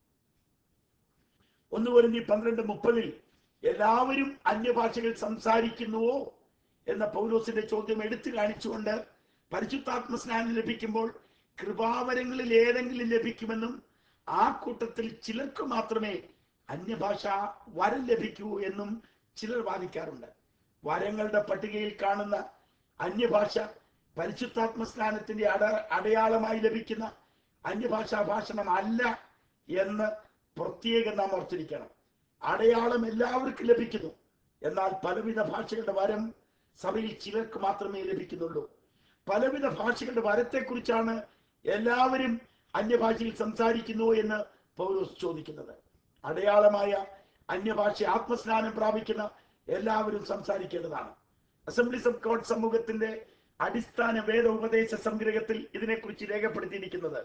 ഒന്ന് വരുന്ന പന്ത്രണ്ട് മുപ്പതിൽ എല്ലാവരും അന്യഭാഷകൾ സംസാരിക്കുന്നുവോ എന്ന പൗലോസിന്റെ ചോദ്യം എടുത്തു കാണിച്ചുകൊണ്ട് പരിശുദ്ധാത്മ സ്നാനം ലഭിക്കുമ്പോൾ കൃപാവരങ്ങളിൽ ഏതെങ്കിലും ലഭിക്കുമെന്നും ആ കൂട്ടത്തിൽ ചിലർക്ക് മാത്രമേ അന്യഭാഷ വരം ലഭിക്കൂ എന്നും ചിലർ വാദിക്കാറുണ്ട് വരങ്ങളുടെ പട്ടികയിൽ കാണുന്ന അന്യഭാഷ പരിശുദ്ധാത്മ സ്നാനത്തിന്റെ അട അടയാളമായി ലഭിക്കുന്ന അന്യഭാഷാ ഭാഷണം അല്ല എന്ന് പ്രത്യേകം നാം ഓർത്തിരിക്കണം അടയാളം എല്ലാവർക്കും ലഭിക്കുന്നു എന്നാൽ പലവിധ ഭാഷകളുടെ വരം സഭയിൽ ചിലർക്ക് മാത്രമേ ലഭിക്കുന്നുള്ളൂ പലവിധ ഭാഷകളുടെ വരത്തെക്കുറിച്ചാണ് എല്ലാവരും അന്യഭാഷയിൽ സംസാരിക്കുന്നു എന്ന് പൗലോസ് ചോദിക്കുന്നത് അടയാളമായ അന്യഭാഷ ആത്മസ്നാനം പ്രാപിക്കുന്ന എല്ലാവരും സംസാരിക്കേണ്ടതാണ് അസംബ്ലീസ് ഓഫ് ഗോഡ് സമൂഹത്തിന്റെ അടിസ്ഥാന വേദ ഉപദേശ സംഗ്രഹത്തിൽ ഇതിനെക്കുറിച്ച് രേഖപ്പെടുത്തിയിരിക്കുന്നത്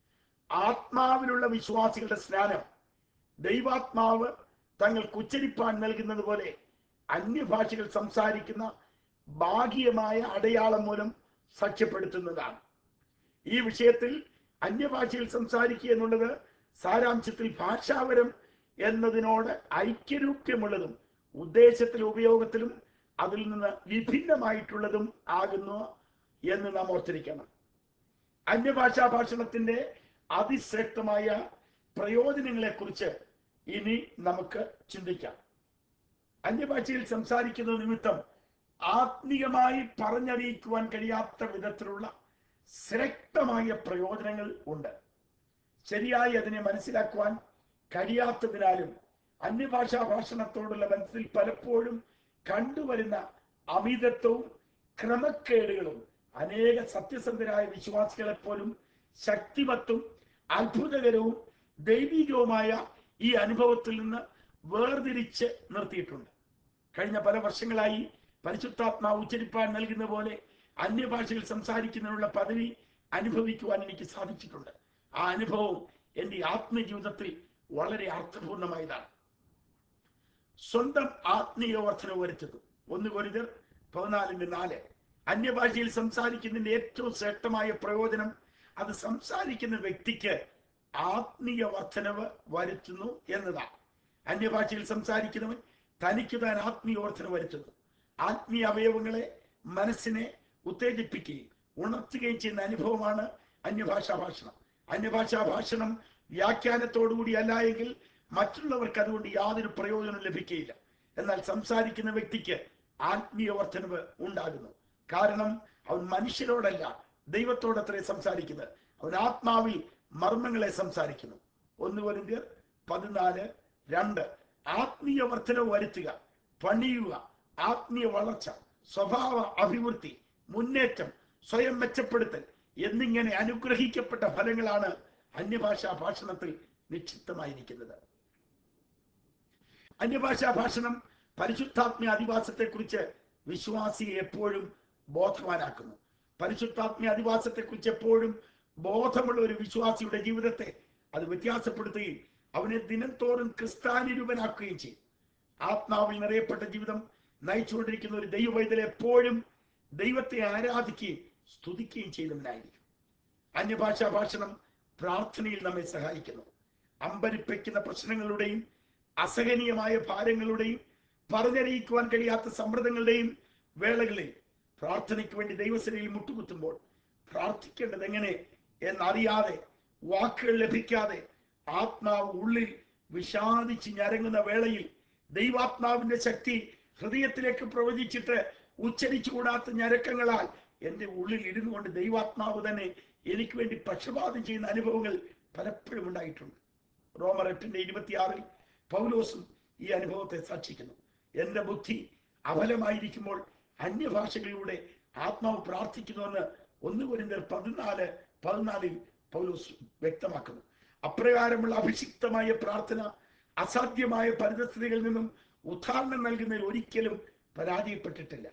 ആത്മാവിലുള്ള വിശ്വാസികളുടെ സ്നാനം ദൈവാത്മാവ് തങ്ങൾക്ക് ഉച്ചരിപ്പാൻ നൽകുന്നത് പോലെ അന്യഭാഷകൾ സംസാരിക്കുന്ന ഭാഗികമായ അടയാളം മൂലം സാക്ഷ്യപ്പെടുത്തുന്നതാണ് ഈ വിഷയത്തിൽ അന്യഭാഷയിൽ സംസാരിക്കുക എന്നുള്ളത് സാരാംശത്തിൽ ഭാഷാപരം എന്നതിനോട് ഐക്യരൂപ്യമുള്ളതും ഉദ്ദേശത്തിലും ഉപയോഗത്തിലും അതിൽ നിന്ന് വിഭിന്നമായിട്ടുള്ളതും ആകുന്നു എന്ന് നാം ഓർത്തിരിക്കണം അന്യഭാഷാ ഭാഷണത്തിന്റെ അതിശ്രേഷ്ഠമായ പ്രയോജനങ്ങളെ കുറിച്ച് ഇനി നമുക്ക് ചിന്തിക്കാം അന്യഭാഷയിൽ സംസാരിക്കുന്ന നിമിത്തം ആത്മീയമായി പറഞ്ഞറിയിക്കുവാൻ കഴിയാത്ത വിധത്തിലുള്ള ശ്രേഷ്ഠമായ പ്രയോജനങ്ങൾ ഉണ്ട് ശരിയായി അതിനെ മനസ്സിലാക്കുവാൻ കഴിയാത്തതിനാലും അന്യഭാഷാ ഭാഷണത്തോടുള്ള ബന്ധത്തിൽ പലപ്പോഴും കണ്ടുവരുന്ന അമിതത്വവും ക്രമക്കേടുകളും അനേക സത്യസന്ധരായ വിശ്വാസികളെ പോലും ശക്തിമത്തും അത്ഭുതകരവും ദൈവികവുമായ ഈ അനുഭവത്തിൽ നിന്ന് വേർതിരിച്ച് നിർത്തിയിട്ടുണ്ട് കഴിഞ്ഞ പല വർഷങ്ങളായി പരിശുദ്ധാത്മാവ് ഉച്ചരിപ്പാൻ നൽകുന്ന പോലെ അന്യഭാഷകൾ സംസാരിക്കുന്നതിനുള്ള പദവി അനുഭവിക്കുവാൻ എനിക്ക് സാധിച്ചിട്ടുണ്ട് ആ അനുഭവം എൻ്റെ ആത്മജീവിതത്തിൽ വളരെ അർത്ഥപൂർണമായതാണ് സ്വന്തം ആത്മീയ വർധന വരുത്തുന്നു ഒന്ന് കൊരിതർ പതിനാലിന്റെ നാല് അന്യഭാഷയിൽ സംസാരിക്കുന്നതിന്റെ ഏറ്റവും ശ്രേഷ്ഠമായ പ്രയോജനം അത് സംസാരിക്കുന്ന വ്യക്തിക്ക് ആത്മീയ വർധനവ് വരുത്തുന്നു എന്നതാണ് അന്യഭാഷയിൽ സംസാരിക്കുന്നവൻ തനിക്ക് താൻ ആത്മീയ വർധന വരുത്തുന്നു ആത്മീയ അവയവങ്ങളെ മനസ്സിനെ ഉത്തേജിപ്പിക്കുകയും ഉണർത്തുകയും ചെയ്യുന്ന അനുഭവമാണ് അന്യഭാഷാ ഭാഷണം അന്യഭാഷാ ഭാഷണം വ്യാഖ്യാനത്തോടുകൂടി അല്ല എങ്കിൽ മറ്റുള്ളവർക്ക് അതുകൊണ്ട് യാതൊരു പ്രയോജനം ലഭിക്കുകയില്ല എന്നാൽ സംസാരിക്കുന്ന വ്യക്തിക്ക് ആത്മീയ വർധനവ് ഉണ്ടാകുന്നു കാരണം അവൻ മനുഷ്യരോടല്ല ദൈവത്തോടത്രേ സംസാരിക്കുന്നത് അവൻ ആത്മാവിൽ മർമ്മങ്ങളെ സംസാരിക്കുന്നു ഒന്ന് കൊരിന്ത്യർ പതിനാല് രണ്ട് ആത്മീയ വർധനവ് വരുത്തുക പണിയുക ആത്മീയ വളർച്ച സ്വഭാവ അഭിവൃദ്ധി മുന്നേറ്റം സ്വയം മെച്ചപ്പെടുത്തൽ എന്നിങ്ങനെ അനുഗ്രഹിക്കപ്പെട്ട ഫലങ്ങളാണ് അന്യഭാഷാ ഭാഷണത്തിൽ നിക്ഷിപ്തമായിരിക്കുന്നത് അന്യഭാഷാ ഭാഷണം പരിശുദ്ധാത്മീയ അധിവാസത്തെ കുറിച്ച് വിശ്വാസിയെ എപ്പോഴും ബോധവാനാക്കുന്നു പരിശുദ്ധാത്മീയ അധിവാസത്തെ കുറിച്ച് എപ്പോഴും ബോധമുള്ള ഒരു വിശ്വാസിയുടെ ജീവിതത്തെ അത് വ്യത്യാസപ്പെടുത്തുകയും അവനെ ദിനംതോറും ക്രിസ്താനുരൂപനാക്കുകയും ചെയ്യും ആത്മാവിൽ നിറയപ്പെട്ട ജീവിതം നയിച്ചുകൊണ്ടിരിക്കുന്ന ഒരു ദൈവവൈദ്യൽ എപ്പോഴും ദൈവത്തെ ആരാധിക്കുകയും സ്തുതിക്കുകയും ചെയ്യുന്നവനായിരിക്കും അന്യഭാഷാ ഭാഷണം പ്രാർത്ഥനയിൽ നമ്മെ സഹായിക്കുന്നു അമ്പരിപ്പിക്കുന്ന പ്രശ്നങ്ങളുടെയും അസഹനീയമായ ഭാരങ്ങളുടെയും പറഞ്ഞറിയിക്കുവാൻ കഴിയാത്ത സമ്മർദ്ദങ്ങളുടെയും വേളകളിൽ പ്രാർത്ഥനയ്ക്ക് വേണ്ടി ദൈവസനയിൽ മുട്ടുകുത്തുമ്പോൾ പ്രാർത്ഥിക്കേണ്ടത് എങ്ങനെ എന്നറിയാതെ വാക്കുകൾ ലഭിക്കാതെ ആത്മാവ് ഉള്ളിൽ വിഷാദിച്ച് ഞരങ്ങുന്ന വേളയിൽ ദൈവാത്മാവിന്റെ ശക്തി ഹൃദയത്തിലേക്ക് പ്രവചിച്ചിട്ട് ഉച്ചരിച്ചുകൂടാത്ത ഞരക്കങ്ങളാൽ എൻ്റെ ഉള്ളിൽ ഇരുന്നു കൊണ്ട് ദൈവാത്മാവ് തന്നെ എനിക്ക് വേണ്ടി പക്ഷപാതം ചെയ്യുന്ന അനുഭവങ്ങൾ പലപ്പോഴും ഉണ്ടായിട്ടുണ്ട് റോമർ എട്ടിന്റെ ഇരുപത്തിയാറിൽ പൗലോസും ഈ അനുഭവത്തെ സാക്ഷിക്കുന്നു എൻ്റെ ബുദ്ധി അഫലമായിരിക്കുമ്പോൾ അന്യഭാഷകളിലൂടെ ആത്മാവ് പ്രാർത്ഥിക്കുന്നുവെന്ന് ഒന്ന് കുരിന്തർ പതിനാല് പതിനാലിൽ പൗലോസ് വ്യക്തമാക്കുന്നു അപ്രകാരമുള്ള അഭിഷിക്തമായ പ്രാർത്ഥന അസാധ്യമായ പരിതസ്ഥിതികളിൽ നിന്നും ഉദാഹരണം നൽകുന്നതിൽ ഒരിക്കലും പരാജയപ്പെട്ടിട്ടില്ല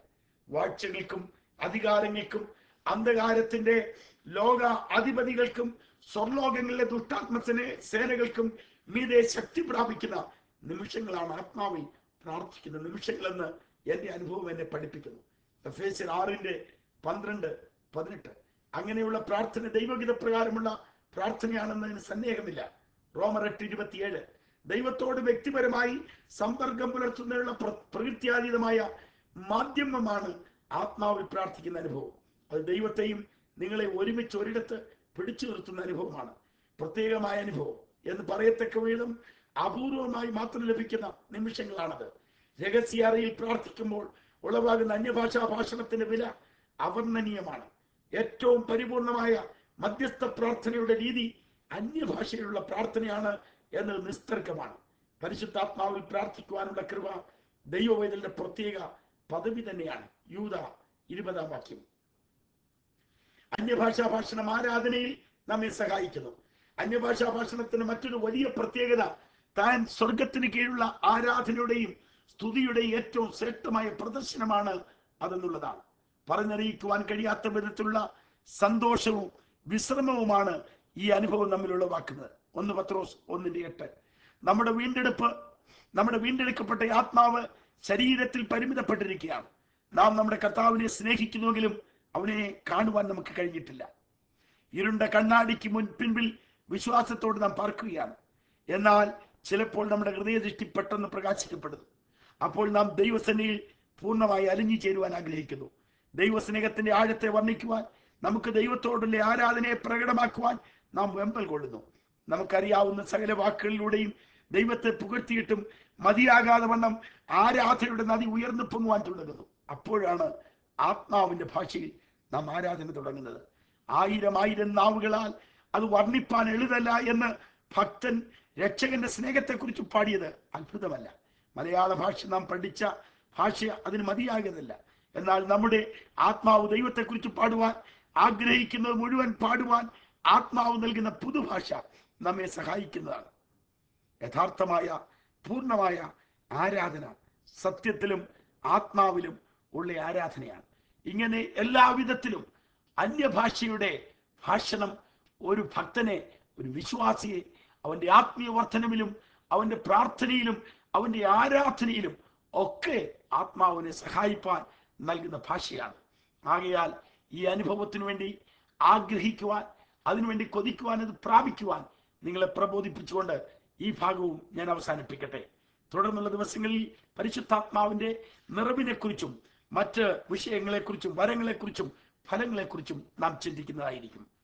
വാഴ്ചകൾക്കും അധികാരങ്ങൾക്കും അന്ധകാരത്തിന്റെ ലോക അധിപതികൾക്കും സ്വർലോകങ്ങളിലെ ദുഷ്ടാത്മസനെ സേനകൾക്കും മീതെ ശക്തി പ്രാപിക്കുന്ന നിമിഷങ്ങളാണ് ആത്മാവിൽ പ്രാർത്ഥിക്കുന്ന നിമിഷങ്ങളെന്ന് എന്റെ അനുഭവം എന്നെ പഠിപ്പിക്കുന്നു എഫേസ്യർ ആറിന്റെ പന്ത്രണ്ട് പതിനെട്ട് അങ്ങനെയുള്ള പ്രാർത്ഥന ദൈവഗീത പ്രകാരമുള്ള പ്രാർത്ഥനയാണെന്നതിന് സന്ദേഹമില്ല റോമർ എട്ട് ഇരുപത്തിയേഴ് ദൈവത്തോട് വ്യക്തിപരമായി സമ്പർക്കം പുലർത്തുന്നതിനുള്ള പ്ര- പ്രകൃത്യാതീതമായ മാധ്യമമാണ് ആത്മാവിൽ പ്രാർത്ഥിക്കുന്ന അനുഭവം അത് ദൈവത്തെയും നിങ്ങളെ ഒരുമിച്ച് ഒരിടത്ത് പിടിച്ചു നിർത്തുന്ന അനുഭവമാണ് പ്രത്യേകമായ അനുഭവം എന്ന് പറയത്തക്ക വിധം അപൂർവമായി മാത്രം ലഭിക്കുന്ന നിമിഷങ്ങളാണത് രഹസ്യാറയിൽ പ്രാർത്ഥിക്കുമ്പോൾ ഉളവാകുന്ന അന്യഭാഷാ ഭാഷണത്തിന്റെ വില അവർണ്ണനീയമാണ് ഏറ്റവും പരിപൂർണമായ മധ്യസ്ഥ പ്രാർത്ഥനയുടെ രീതി അന്യഭാഷയിലുള്ള പ്രാർത്ഥനയാണ് എന്നത് നിസ്തർക്കമാണ് പരിശുദ്ധാത്മാവിൽ പ്രാർത്ഥിക്കുവാനുള്ള കൃപ ദൈവവേദന്റെ പ്രത്യേക പദവി തന്നെയാണ് യൂത ഇരുപതാം വാക്യം അന്യഭാഷാ ഭാഷണം ആരാധനയിൽ നമ്മെ സഹായിക്കുന്നു അന്യഭാഷാ ഭാഷണത്തിന് മറ്റൊരു വലിയ പ്രത്യേകത താൻ സ്വർഗത്തിന് കീഴിലുള്ള ആരാധനയുടെയും സ്തുതിയുടെയും ഏറ്റവും ശ്രേഷ്ഠമായ പ്രദർശനമാണ് അതെന്നുള്ളതാണ് പറഞ്ഞറിയിക്കുവാൻ കഴിയാത്ത വിധത്തിലുള്ള സന്തോഷവും വിശ്രമവുമാണ് ഈ അനുഭവം നമ്മിൽ ഉളവാക്കുന്നത് ഒന്ന് പത്രോസ് ഒന്നിന്റെ എട്ട് നമ്മുടെ വീണ്ടെടുപ്പ് നമ്മുടെ വീണ്ടെടുക്കപ്പെട്ട ആത്മാവ് ശരീരത്തിൽ പരിമിതപ്പെട്ടിരിക്കുകയാണ് നാം നമ്മുടെ കർത്താവിനെ സ്നേഹിക്കുന്നുവെങ്കിലും അവനെ കാണുവാൻ നമുക്ക് കഴിഞ്ഞിട്ടില്ല ഇരുണ്ട കണ്ണാടിക്ക് മുൻ പിൻപിൽ വിശ്വാസത്തോട് നാം പാർക്കുകയാണ് എന്നാൽ ചിലപ്പോൾ നമ്മുടെ ഹൃദയദൃഷ്ടി പെട്ടെന്ന് പ്രകാശിക്കപ്പെടുന്നു അപ്പോൾ നാം ദൈവസേനയിൽ പൂർണ്ണമായി അലിഞ്ഞു ചേരുവാൻ ആഗ്രഹിക്കുന്നു ദൈവസ്നേഹത്തിന്റെ ആഴത്തെ വർണ്ണിക്കുവാൻ നമുക്ക് ദൈവത്തോടുള്ള ആരാധനയെ പ്രകടമാക്കുവാൻ നാം വെമ്പൽ കൊള്ളുന്നു നമുക്കറിയാവുന്ന സകല വാക്കുകളിലൂടെയും ദൈവത്തെ പുകഴ്ത്തിയിട്ടും മതിയാകാതെ വണ്ണം ആരാധനയുടെ നദി ഉയർന്നു പൊങ്ങുവാൻ തുടങ്ങുന്നു അപ്പോഴാണ് ആത്മാവിന്റെ ഭാഷയിൽ നാം ആരാധന തുടങ്ങുന്നത് ആയിരം ആയിരം നാവുകളാൽ അത് വർണ്ണിപ്പാൻ എളുതല്ല എന്ന് ഭക്തൻ രക്ഷകന്റെ സ്നേഹത്തെക്കുറിച്ച് പാടിയത് അത്ഭുതമല്ല മലയാള ഭാഷ നാം പഠിച്ച ഭാഷ അതിന് മതിയാകുന്നില്ല എന്നാൽ നമ്മുടെ ആത്മാവ് ദൈവത്തെക്കുറിച്ച് പാടുവാൻ ആഗ്രഹിക്കുന്നത് മുഴുവൻ പാടുവാൻ ആത്മാവ് നൽകുന്ന പുതുഭാഷ നമ്മെ സഹായിക്കുന്നതാണ് യഥാർത്ഥമായ പൂർണ്ണമായ ആരാധന സത്യത്തിലും ആത്മാവിലും ഉള്ള ആരാധനയാണ് ഇങ്ങനെ എല്ലാവിധത്തിലും അന്യഭാഷയുടെ ഭാഷണം ഒരു ഭക്തനെ ഒരു വിശ്വാസിയെ അവന്റെ ആത്മീയ വർധനവിലും അവന്റെ പ്രാർത്ഥനയിലും അവന്റെ ആരാധനയിലും ഒക്കെ ആത്മാവിനെ സഹായിപ്പാൻ നൽകുന്ന ഭാഷയാണ് ആകയാൽ ഈ അനുഭവത്തിനു വേണ്ടി ആഗ്രഹിക്കുവാൻ അതിനുവേണ്ടി കൊതിക്കുവാൻ അത് പ്രാപിക്കുവാൻ നിങ്ങളെ പ്രബോധിപ്പിച്ചുകൊണ്ട് ഈ ഭാഗവും ഞാൻ അവസാനിപ്പിക്കട്ടെ തുടർന്നുള്ള ദിവസങ്ങളിൽ പരിശുദ്ധാത്മാവിന്റെ നിറവിനെക്കുറിച്ചും മറ്റ് വിഷയങ്ങളെക്കുറിച്ചും വരങ്ങളെക്കുറിച്ചും ഫലങ്ങളെക്കുറിച്ചും നാം ചിന്തിക്കുന്നതായിരിക്കും